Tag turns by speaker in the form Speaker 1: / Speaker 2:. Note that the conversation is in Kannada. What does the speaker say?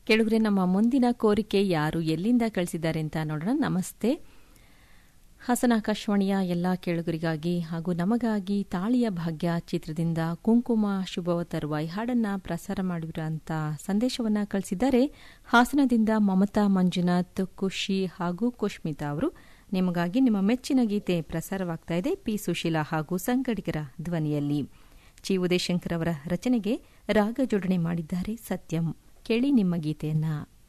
Speaker 1: ಕೇಳಿದ್ರೆ ನಮ್ಮ ಮುಂದಿನ ಕೋರಿಕೆ ಯಾರು ಎಲ್ಲಿಂದ ಕಳಿಸಿದ್ದಾರೆ ಅಂತ ನೋಡೋಣ ನಮಸ್ತೆ ಹಾಸನ ಆಕಾಶವಾಣಿಯ ಎಲ್ಲ ಕೇಳುಗರಿಗಾಗಿ ಹಾಗೂ ನಮಗಾಗಿ ತಾಳಿಯ ಭಾಗ್ಯ ಚಿತ್ರದಿಂದ ಕುಂಕುಮ ಶುಭವ ತರುವಾಯಿ ಹಾಡನ್ನ ಪ್ರಸಾರ ಮಾಡಿರುವಂತ ಸಂದೇಶವನ್ನ ಕಳಿಸಿದ್ದಾರೆ ಹಾಸನದಿಂದ ಮಮತಾ ಮಂಜುನಾಥ್ ಖುಷಿ ಹಾಗೂ ಕುಷ್ಮಿತಾ ಅವರು ನಿಮಗಾಗಿ ನಿಮ್ಮ ಮೆಚ್ಚಿನ ಗೀತೆ ಪ್ರಸಾರವಾಗ್ತಾ ಇದೆ ಪಿ ಸುಶೀಲಾ ಹಾಗೂ ಸಂಗಡಿಗರ ಧ್ವನಿಯಲ್ಲಿ ಚಿ ಉದಯಶಂಕರ್ ಅವರ ರಚನೆಗೆ ರಾಗ ಜೋಡಣೆ ಮಾಡಿದ್ದಾರೆ ಸತ್ಯಂ ಕೇಳಿ ನಿಮ್ಮ ಗೀತೆಯನ್ನ